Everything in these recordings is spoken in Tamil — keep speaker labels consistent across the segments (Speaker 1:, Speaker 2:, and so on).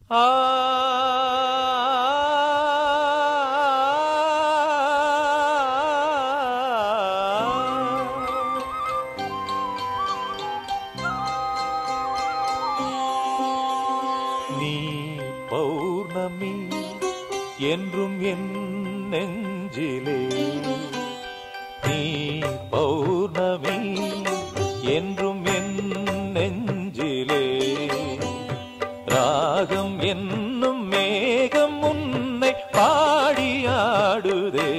Speaker 1: நீ பௌர்ணமி என்றும் என் நெஞ்சிலே நீ பௌர்ணமி என்றும் என் நெஞ்சிலே ராகம் என்னும் மேகம் உன்னை பாடியாடுதே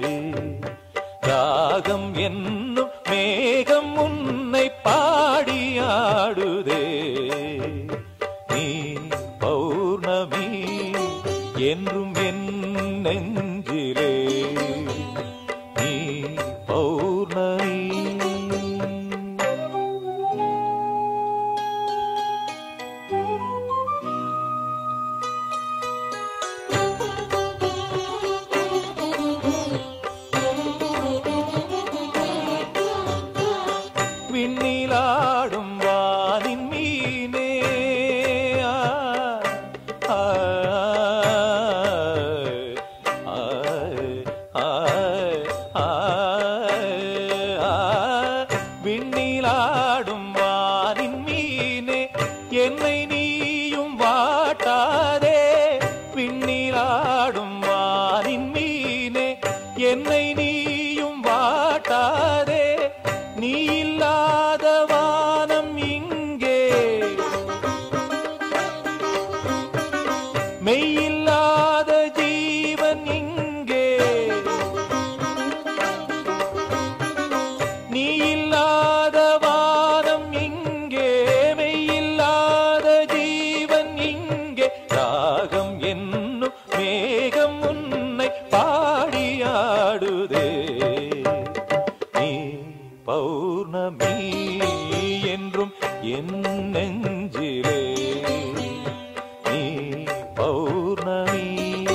Speaker 1: ராகம் என்னும் மேகம் உன்னை பாடியாடுதே நீ பௌர்ணமி என்றும் என் நெஞ்சிலே நீ பௌர்ணமி விண்ணிலாடும் வானின் மீனே ஆ, ஆ, ஆ, ஆ, ஆ, ஆ. விண்ணிலாடும் வானின் மீனே என்னை நீயும் வாட்டாதே விண்ணிலாடும் வானின் மீனே என்னை நீயும் வாட்டாதே நீ இல்லாத வானம் இங்கே மெய்யில்லாத ஜீவன் இங்கே நீ இல்லாத வானம் இங்கே மெய்யில்லாத ஜீவன் இங்கே ராகம் என்னும் மேகம் உன்னை பாடியாடுதே நீ பௌர்ணமி என்றும் என் நெஞ்சிலே நீ பௌர்ணமி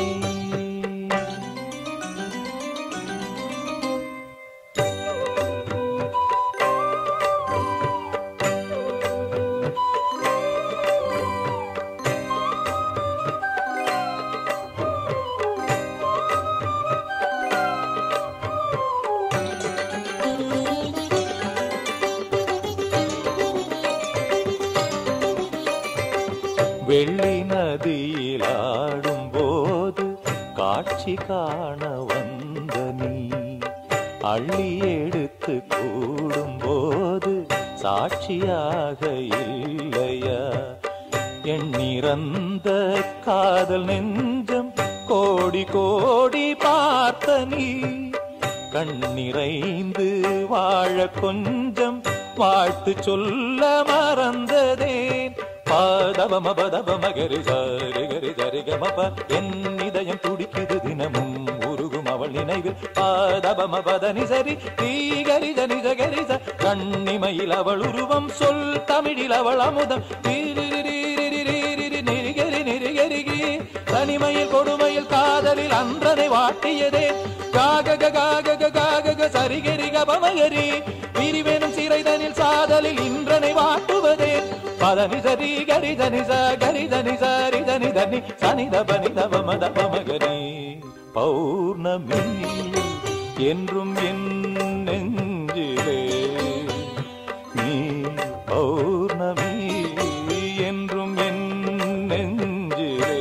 Speaker 1: வெள்ளி நதியில் ஆடும் போது காட்சி காண வந்த நீ அள்ளி எடுத்து கூடும் போது சாட்சியாக இல்லையா எண்ணிறந்த காதல் நெஞ்சம் கோடி கோடி பார்த்த நீ கண்ணிறைந்து வாழ கொஞ்சம் வாழ்த்து சொல்ல மறந்ததேன் பாதவம பதவம கரி சரி கரி சரி கமப என் இதயம் துடிக்குது தினமும் உருகும் அவள் நினைவில் பாதவம பதனி சரி தீகரி ஜனி ஜகரி ச கண்ணிமையில் அவள் உருவம் சொல் தமிழில் அவள் அமுதம் தீரிரிரிரிரிரிரிரி நெறிகரி நெறிகரிகி தனிமையில் கொடுமையில் காதலில் அன்றனை வாட்டியதே காகக காகக காகக சரிகரி கபமகரி பிரிவெனும் சிறைதனில் சாதலில் இன்றனை வாட்டுவதே பதனி சரி கரி தனி ச கரி தனி சரி தனி தனி சனி தபனி தப மத பமகரி பௌர்ணமி என்றும் என் நெஞ்சிலே நீ பௌர்ணமி என்றும் என் நெஞ்சிலே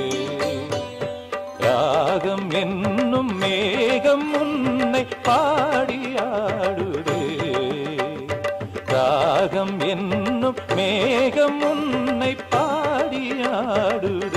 Speaker 1: ராகம் என்னும் மேகம் உன்னை பாடியாடுதே ராகம் என்னும் மேகம் உன்னை பாடியாடுதே